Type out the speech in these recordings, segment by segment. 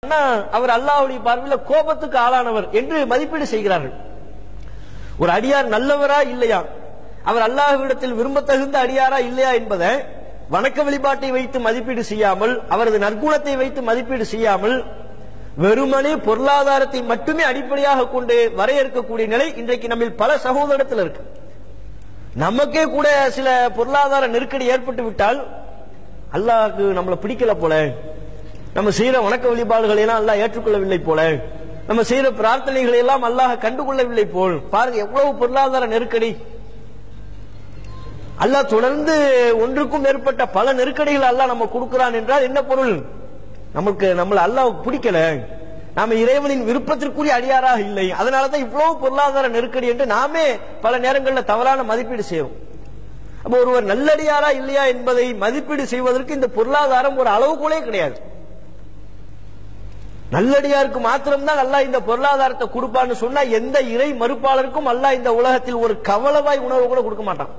ஆனா அவர் அல்லாஹ்வுடைய பார்வையில் கோபத்துக்கு ஆளானவர் என்று மதிப்பீடு செய்கிறார்கள் ஒரு அடியார் நல்லவரா இல்லையா அவர் அல்லாஹ்விடத்தில் விரும்பத்தகுந்த அடியாரா இல்லையா என்பதை வணக்க வழிபாட்டை வைத்து மதிப்பீடு செய்யாமல் அவரது நற்குணத்தை வைத்து மதிப்பீடு செய்யாமல் வெறுமனே பொருளாதாரத்தை மட்டுமே அடிப்படையாக கொண்டு வரையறுக்கக்கூடிய நிலை இன்றைக்கு நம்மில் பல சகோதரத்தில் இருக்கு நமக்கே கூட சில பொருளாதார நெருக்கடி ஏற்பட்டு விட்டால் அல்லாஹ்க்கு நம்மளை பிடிக்கல போல நம்ம செய்யற வணக்க வழிபாடுகளை எல்லாம் அல்லாஹ் ஏற்றுக்கொள்ளவில்லை போல நம்ம செய்யற பிரார்த்தனைகளை எல்லாம் அல்லாஹ் கண்டுகொள்ளவில்லை போல் பாருங்க எவ்வளவு பொருளாதார நெருக்கடி அல்லாஹ் தொடர்ந்து ஒன்றுக்கும் மேற்பட்ட பல நெருக்கடிகள் அல்லாஹ் நம்ம கொடுக்கிறான் என்றால் என்ன பொருள் நமக்கு நம்மள அல்லாஹ் பிடிக்கல நாம இறைவனின் விருப்பத்திற்குரிய அடியாராக இல்லை அதனாலதான் இவ்வளவு பொருளாதார நெருக்கடி என்று நாமே பல நேரங்களில் தவறான மதிப்பீடு செய்வோம் அப்ப ஒருவர் நல்லடியாரா இல்லையா என்பதை மதிப்பீடு செய்வதற்கு இந்த பொருளாதாரம் ஒரு அளவுகோலே கிடையாது நல்லடியாருக்கு மாத்திரம்தான் அல்லாஹ் இந்த பொருளாதாரத்தை கொடுப்பான்னு சொன்னா எந்த இறை மறுப்பாளருக்கும் அல்லாஹ் இந்த உலகத்தில் ஒரு கவலவாய் உணவு கூட கொடுக்க மாட்டான்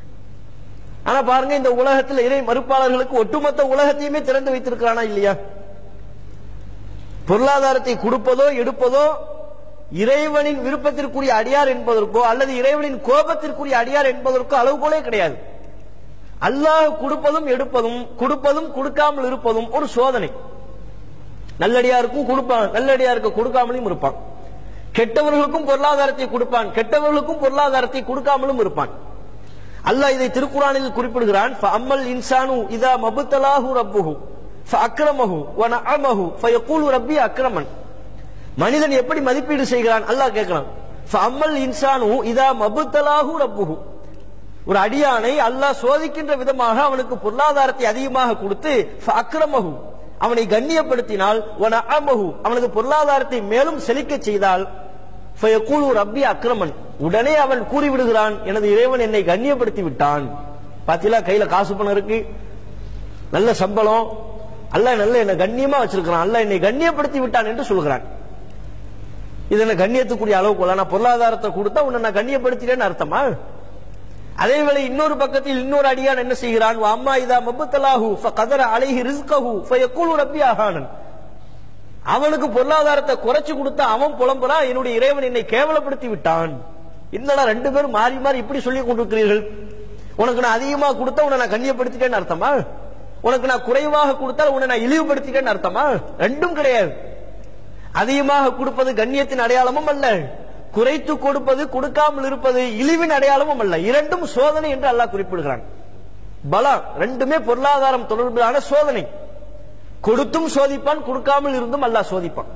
ஆனா பாருங்க இந்த உலகத்தில் இறை மறுப்பாளர்களுக்கு ஒட்டுமொத்த உலகத்தையுமே திறந்து வைத்திருக்கிறானா இல்லையா பொருளாதாரத்தை கொடுப்பதோ எடுப்பதோ இறைவனின் விருப்பத்திற்குரிய அடியார் என்பதற்கோ அல்லது இறைவனின் கோபத்திற்குரிய அடியார் என்பதற்கோ அளவுகோலே கிடையாது அல்லாஹ் கொடுப்பதும் எடுப்பதும் கொடுப்பதும் கொடுக்காமல் இருப்பதும் ஒரு சோதனை நல்லடியாருக்கும் கொடுப்பான் நல்லடியாருக்கு கொடுக்காமலும் இருப்பான் கெட்டவர்களுக்கும் பொருளாதாரத்தை கொடுப்பான் கெட்டவர்களுக்கும் பொருளாதாரத்தை கொடுக்காமலும் இருப்பான் அல்லாஹ் இதை திருக்குறானில் குறிப்பிடுகிறான் அம்மல் இன்சானு இதா மபுத்தலாஹு ரப்புஹு அக்ரமஹு வ நஅமஹு ஃபயகூலு ரப்பி அக்ரமன் மனிதன் எப்படி மதிப்பீடு செய்கிறான் அல்லாஹ் கேட்கிறான் அம்மல் இன்சானு இதா மபுத்தலாஹு ரப்புஹு ஒரு அடியானை அல்லாஹ் சோதிக்கின்ற விதமாக அவனுக்கு பொருளாதாரத்தை அதிகமாக கொடுத்து அக்ரமஹு அவனை கண்ணியப்படுத்தினால் அமஹு அவனது பொருளாதாரத்தை மேலும் செழிக்க செய்தால் ஃபயகூலு ரப்பி அக்ரமன் உடனே அவன் கூறிவிடுகிறான் எனது இறைவன் என்னை கண்ணியப்படுத்தி விட்டான் பாத்தீங்களா கையில காசு பணம் இருக்கு நல்ல சம்பளம் அல்ல நல்ல என்ன கண்ணியமா வச்சிருக்கிறான் அல்ல என்னை கண்ணியப்படுத்தி விட்டான் என்று சொல்கிறான் இது என்ன கண்ணியத்துக்குரிய அளவுக்கு நான் பொருளாதாரத்தை கொடுத்தா உன்னை நான் கண்ணியப்படுத்திட்டேன்னு அர்த்தமா அதே வேளை இன்னொரு பக்கத்தில் இன்னொரு அடியான் என்ன செய்கிறான் அம்மா இதா மபுத்தலாஹு கதர அலைஹி ரிஸ்கஹு ஃபயக்கூலு ரப்பி அஹானன் அவனுக்கு பொருளாதாரத்தை குறைச்சு கொடுத்தா அவன் புலம்புறான் என்னுடைய இறைவன் என்னை கேவலப்படுத்தி விட்டான் என்னடா ரெண்டு பேரும் மாறி மாறி இப்படி சொல்லி கொண்டிருக்கிறீர்கள் உனக்கு நான் அதிகமா கொடுத்தா உன்னை நான் கண்ணியப்படுத்திட்டேன்னு அர்த்தமா உனக்கு நான் குறைவாக கொடுத்தால் உன்னை நான் இழிவுபடுத்திட்டேன்னு அர்த்தமா ரெண்டும் கிடையாது அதிகமாக கொடுப்பது கண்ணியத்தின் அடையாளமும் அல்ல குறைத்து கொடுப்பது கொடுக்காமல் இருப்பது இழிவின் அடையாளமும் அல்ல இரண்டும் சோதனை என்று அல்லாஹ் குறிப்பிடுகிறான் பலா ரெண்டுமே பொருளாதாரம் தொடர்பிலான சோதனை கொடுத்தும் சோதிப்பான் கொடுக்காமல் இருந்தும் அல்லாஹ் சோதிப்பான்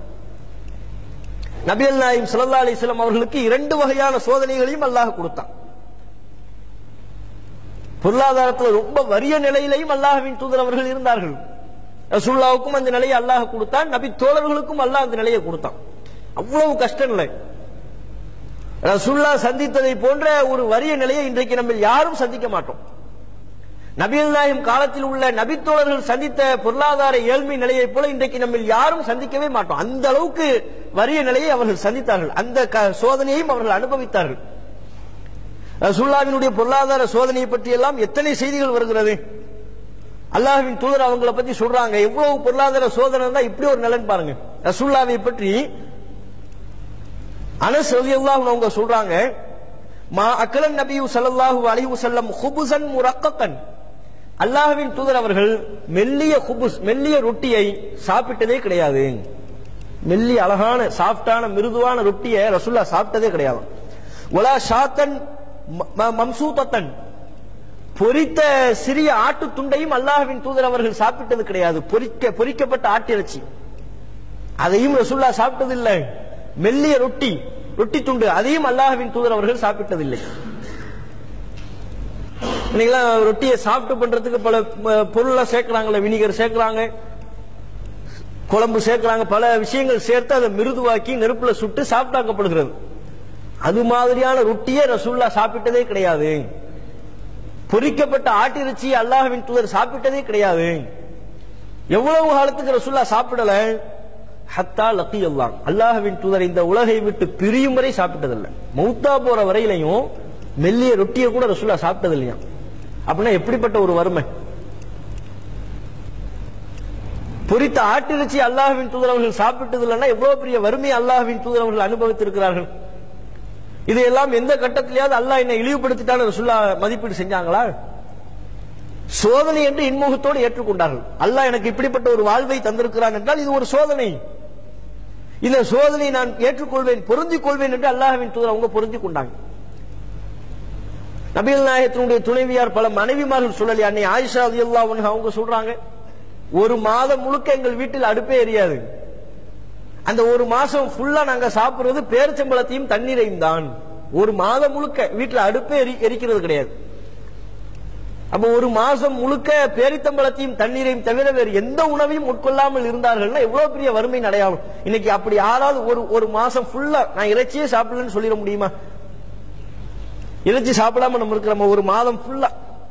நபியல் நாயிம் சல்லா அலிஸ்லாம் அவர்களுக்கு இரண்டு வகையான சோதனைகளையும் அல்லாஹ் கொடுத்தான் பொருளாதாரத்தில் ரொம்ப வறிய நிலையிலையும் அல்லாஹ்வின் தூதர் அவர்கள் இருந்தார்கள் ரசூல்லாவுக்கும் அந்த நிலையை அல்லாஹ் கொடுத்தான் நபி தோழர்களுக்கும் அல்லாஹ் அந்த நிலையை கொடுத்தான் அவ்வளவு கஷ்ட நிலை ரசுல்லா சந்தித்ததை போன்ற ஒரு வறிய நிலையை இன்றைக்கு நம்ம யாரும் சந்திக்க மாட்டோம் நபிகள் நாயம் காலத்தில் உள்ள நபித்தோழர்கள் சந்தித்த பொருளாதார ஏழ்மை நிலையை போல இன்றைக்கு நம்ம யாரும் சந்திக்கவே மாட்டோம் அந்த அளவுக்கு வறிய நிலையை அவர்கள் சந்தித்தார்கள் அந்த சோதனையையும் அவர்கள் அனுபவித்தார்கள் ரசுல்லாவினுடைய பொருளாதார சோதனையை பற்றி எல்லாம் எத்தனை செய்திகள் வருகிறது அல்லாஹின் தூதர் அவங்களை பத்தி சொல்றாங்க எவ்வளவு பொருளாதார சோதனை தான் இப்படி ஒரு நலன் பாருங்க ரசுல்லாவை பற்றி அனஸ் ரலியல்லாஹு அவங்க சொல்றாங்க மா அக்கலன் நபியு ஸல்லல்லாஹு அலைஹி வஸல்லம் ஹுபுசன் முரக்கக்கன் அல்லாஹ்வின் தூதர் அவர்கள் மெல்லிய ஹுபுஸ் மெல்லிய ரொட்டியை சாப்பிட்டதே கிடையாது மெல்லிய அழகான சாஃப்டான மிருதுவான ரொட்டியை ரசுல்லா சாப்பிட்டதே கிடையாது ஒலா ஷாத்தன் மம்சூத்தத்தன் பொரித்த சிறிய ஆட்டு துண்டையும் அல்லாஹ்வின் தூதர் அவர்கள் சாப்பிட்டது கிடையாது பொரிக்க பொரிக்கப்பட்ட ஆட்டிறைச்சி அதையும் ரசுல்லா சாப்பிட்டதில்லை மெல்லிய ரொட்டி ரொட்டி துண்டு அதையும் அல்லாஹ்வின் தூதர் அவர்கள் சாப்பிட்டதில்லை இன்னைக்கெல்லாம் ரொட்டியை சாப்பிட்டு பண்றதுக்கு பல பொருள்லாம் சேர்க்கிறாங்கல்ல வினிகர் சேர்க்கிறாங்க குழம்பு சேர்க்கிறாங்க பல விஷயங்கள் சேர்த்து அதை மிருதுவாக்கி நெருப்புல சுட்டு சாப்பிட்டாக்கப்படுகிறது அது மாதிரியான ரொட்டியே ரசுல்லா சாப்பிட்டதே கிடையாது பொரிக்கப்பட்ட ஆட்டிறைச்சி அல்லாஹ்வின் தூதர் சாப்பிட்டதே கிடையாது எவ்வளவு காலத்துக்கு ரசுல்லா சாப்பிடல ஹத்தா லத்தி அல்லாஹ் அல்லாஹ்வின் தூதர் இந்த உலகை விட்டு பிரியும் வரை சாப்பிட்டதில்லை மௌத்தா போற வரையிலையும் மெல்லிய ரொட்டியை கூட ரசுல்லா சாப்பிட்டது இல்லையா அப்படின்னா எப்படிப்பட்ட ஒரு வறுமை பொரித்த ஆட்டிறைச்சி அல்லாஹ்வின் தூதர் அவர்கள் சாப்பிட்டது இல்லைன்னா எவ்வளவு பெரிய வறுமை அல்லாஹ்வின் தூதர் அவர்கள் அனுபவித்திருக்கிறார்கள் இதையெல்லாம் எந்த கட்டத்திலேயாவது அல்லாஹ் என்னை இழிவுபடுத்திட்டான்னு ரசூல்லா மதிப்பீடு செஞ்சாங்களா சோதனை என்று இன்முகத்தோடு ஏற்றுக்கொண்டார்கள் அல்லாஹ் எனக்கு இப்படிப்பட்ட ஒரு வாழ்வை தந்திருக்கிறான் என்றால் இது ஒரு சோதனை இந்த சோதனையை நான் ஏற்றுக்கொள்வேன் பொருந்திக் கொள்வேன் என்று அல்லாஹ்வின் தூதர் அவங்க பொருந்திக் கொண்டாங்க நபிகள் நாயகத்தினுடைய துணைவியார் பல மனைவிமார்கள் சொல்லலையா அன்னை ஆயிஷா ரலியல்லாஹு அன்ஹா அவங்க சொல்றாங்க ஒரு மாதம் முழுக்க எங்கள் வீட்டில் அடுப்பே எரியாது அந்த ஒரு மாசம் ஃபுல்லா நாங்க சாப்பிடுறது பேரிச்சம்பழத்தையும் தண்ணீரையும் தான் ஒரு மாதம் முழுக்க வீட்டுல அடுப்பே எரி எரிக்கிறது கிடையாது அப்ப ஒரு மாசம் முழுக்க பேரித்தம்பழத்தையும் தண்ணீரையும் தவிர வேறு எந்த உணவையும் உட்கொள்ளாமல் இருந்தார்கள்னா எவ்வளவு பெரிய வறுமை அடையாளம் இன்னைக்கு அப்படி யாராவது ஒரு ஒரு மாசம் ஃபுல்லா நான் இறைச்சியே சாப்பிடலன்னு சொல்லிட முடியுமா இறைச்சி சாப்பிடாம நம்ம இருக்கிறோம் ஒரு மாதம் ஃபுல்லா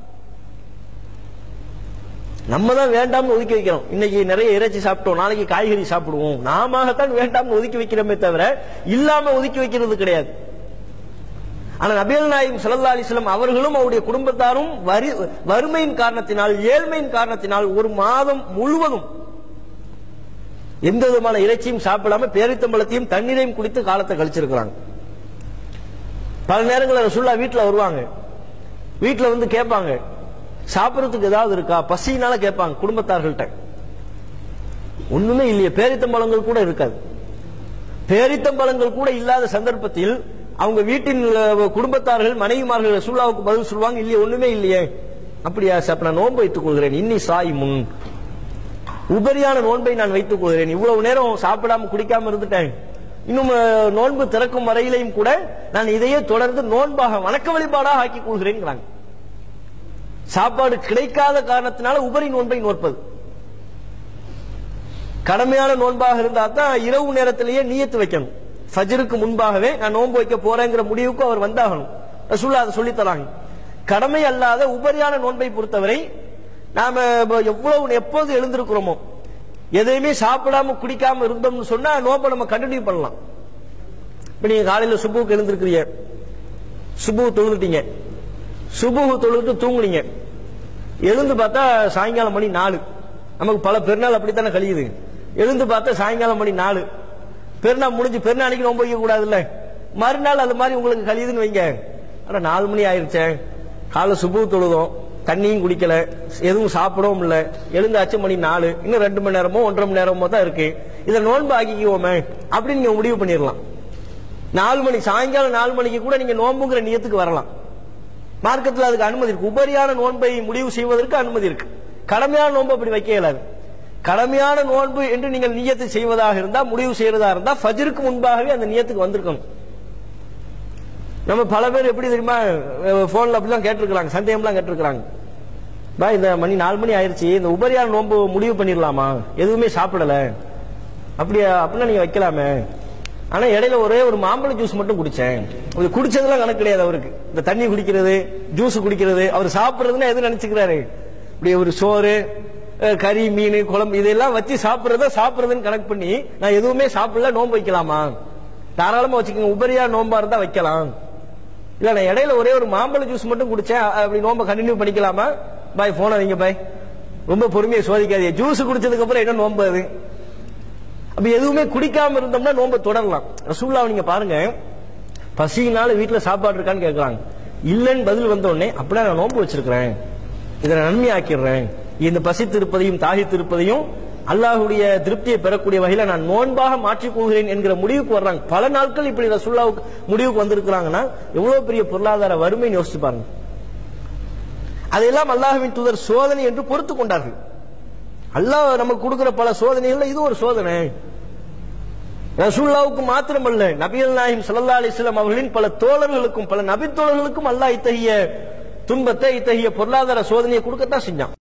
நம்ம தான் வேண்டாம்னு ஒதுக்கி வைக்கிறோம் இன்னைக்கு நிறைய இறைச்சி சாப்பிட்டோம் நாளைக்கு காய்கறி சாப்பிடுவோம் நாமத்தான் வேண்டாம்னு ஒதுக்கி வைக்கிறோமே தவிர இல்லாம ஒதுக்கி வைக்கிறது கிடையாது ஆனா நபிகள் நாயகம் ஸல்லல்லாஹு அலைஹி வஸல்லம் அவர்களும் அவருடைய குடும்பத்தாரும் வரி வறுமையின் காரணத்தினால் ஏழ்மையின் காரணத்தினால் ஒரு மாதம் முழுவதும் எந்த விதமான இறைச்சியும் சாப்பிடாம பேரித்தம்பழத்தையும் தண்ணீரையும் குடித்து காலத்தை கழிச்சிருக்கிறாங்க பல நேரங்களில் ரசூல்லா வீட்டுல வருவாங்க வீட்டுல வந்து கேட்பாங்க சாப்பிடறதுக்கு ஏதாவது இருக்கா பசியினால கேட்பாங்க குடும்பத்தார்கள்ட்ட ஒண்ணுமே இல்லையே பேரித்தம்பழங்கள் கூட இருக்காது பேரித்தம்பழங்கள் கூட இல்லாத சந்தர்ப்பத்தில் அவங்க வீட்டின் அஹ், குடும்பத்தார்கள் மனைவிமார்கள் ரசூல்லாவுக்கு பதில் சொல்லுவாங்க இல்லையே ஒண்ணுமே இல்லையே அப்படியா சார் நான் நோன்பு வைத்துக் கொள்கிறேன் இன்னி சாய் முன் உபரியான நோன்பை நான் வைத்துக் கொள்கிறேன் இவ்வளவு நேரம் சாப்பிடாம குடிக்காம இருந்துட்டேன் இன்னும் அஹ், நோன்பு திறக்கும் வரையிலையும் கூட நான் இதையே தொடர்ந்து நோன்பாக வணக்க வழிபாடாக ஆக்கிக் கொள்கிறேன் சாப்பாடு கிடைக்காத காரணத்தினால உபரி நோன்பை நோற்பது கடமையான நோன்பாக இருந்தா தான் இரவு நேரத்திலேயே நியத்து வைக்கணும் ஃபஜ்ருக்கு முன்பாகவே நான் நோன்பு வைக்க போறேங்கிற முடிவுக்கு அவர் வந்தாகணும் ரசூல்லா அதை சொல்லித் தராங்க கடமை அல்லாத உபரியான நோன்பை பொறுத்தவரை நாம இப்ப எவ்வளவு எப்போது எழுந்திருக்கிறோமோ எதையுமே சாப்பிடாம குடிக்காம இருந்தோம்னு சொன்னா நோன்பை நம்ம கண்டினியூ பண்ணலாம் இப்ப நீங்க காலையில சுபுக்கு எழுந்திருக்கிறீங்க சுபு தொழுதுட்டீங்க சுபுகு தொழுது தூங்குனீங்க எழுந்து பார்த்தா சாயங்காலம் மணி நாலு நமக்கு பல பெருநாள் அப்படித்தானே கழியுது எழுந்து பார்த்தா சாயங்காலம் மணி நாலு பெருநாள் முடிஞ்சு பெருநாளைக்கு நோன்பு வைக்க கூடாதுல்ல மறுநாள் அது மாதிரி உங்களுக்கு கழியுதுன்னு வைங்க ஆனா நாலு மணி ஆயிருச்சே காலை சுபு தொழுதோம் தண்ணியும் குடிக்கல எதுவும் சாப்பிடவும் இல்ல எழுந்தாச்சு மணி நாலு இன்னும் ரெண்டு மணி நேரமோ ஒன்றரை மணி நேரமோ தான் இருக்கு இதை நோன்பு ஆக்கிக்குவோமே அப்படின்னு நீங்க முடிவு பண்ணிடலாம் நாலு மணி சாயங்காலம் நாலு மணிக்கு கூட நீங்க நோன்புங்கிற நியத்துக்கு வரலாம் மார்க்கத்தில் அதுக்கு அனுமதி இருக்கு உபரியான நோன்பை முடிவு செய்வதற்கு அனுமதி இருக்கு கடமையான நோன்பு அப்படி வைக்க இயலாது கடமையான நோன்பு என்று நீங்கள் நியத்து செய்வதாக இருந்தா முடிவு செய்யறதா இருந்தா ஃபஜ்ருக்கு முன்பாகவே அந்த நியத்துக்கு வந்திருக்கணும் நம்ம பல பேர் எப்படி தெரியுமா போன்ல அப்படிலாம் கேட்டிருக்கிறாங்க சந்தேகம்லாம் கேட்டிருக்கிறாங்க பா இந்த மணி நாலு மணி ஆயிருச்சு இந்த உபரியான நோன்பு முடிவு பண்ணிடலாமா எதுவுமே சாப்பிடல அப்படியா அப்படின்னா நீங்க வைக்கலாமே ஆனா இடையில ஒரே ஒரு மாம்பழ ஜூஸ் மட்டும் குடிச்சேன் இது குடிச்சதெல்லாம் கணக்கு கிடையாது அவருக்கு இந்த தண்ணி குடிக்கிறது ஜூஸ் குடிக்கிறது அவர் சாப்பிடுறதுன்னா எது நினைச்சுக்கிறாரு இப்படி ஒரு சோறு அஹ், கறி மீன் குழம்பு இதெல்லாம் வச்சு சாப்பிடுறத சாப்பிடுறதுன்னு கணக்கு பண்ணி நான் எதுவுமே சாப்பிடல நோன்பு வைக்கலாமா தாராளமா வச்சுக்கோங்க உபரியா நோன்பா இருந்தா வைக்கலாம் இல்ல நான் இடையில ஒரே ஒரு மாம்பழ ஜூஸ் மட்டும் குடிச்சேன் அ- அப்படி நோம்ப கண்டினியூ பண்ணிக்கலாமா பாய் போன வைங்க பாய் ரொம்ப பொறுமையை சோதிக்காதீங்க ஜூஸ் குடிச்சதுக்கு அப்புறம் என்ன நோன்பு அது அப்ப எதுவுமே குடிக்காம இருந்தோம்னா நோன்பை தொடரலாம் ரசூல்லாவை நீங்க பாருங்க பசியினால வீட்டுல சாப்பாடு இருக்கான்னு கேக்குறாங்க இல்லைன்னு பதில் வந்த உடனே அப்படியே நான் நோன்பு வச்சிருக்கிறேன் இதை நான் நன்மையாக்கிடுறேன் இந்த பசித்திருப்பதையும் தாகித்திருப்பதையும் அல்லாஹ்வுடைய திருப்தியை பெறக்கூடிய வகையில நான் நோன்பாக மாற்றிக் கொள்கிறேன் என்கிற முடிவுக்கு வர்றாங்க பல நாட்கள் இப்படி ரசூல்லாவுக்கு முடிவுக்கு வந்திருக்கிறாங்கன்னா எவ்வளவு பெரிய பொருளாதார வறுமைன்னு யோசிச்சு பாருங்க அதையெல்லாம் அல்லாஹ்வின் தூதர் சோதனை என்று பொறுத்து கொண்டார்கள் அல்லாஹ் நமக்கு கொடுக்கிற பல சோதனைகள்ல இது ஒரு சோதனை ரசூல்லாவுக்கு மாத்திரமல்ல நபிகள் நாயிம் ஸல்லல்லாஹு அலைஹி வஸல்லம் அவர்களின் பல தோழர்களுக்கும் பல நபி தோழர்களுக்கும் அல்லாஹ் இத்தகைய துன்பத்தை இத்தகைய பொருளாதார சோதனையை கொடுக்கத்தான் செஞ்சான்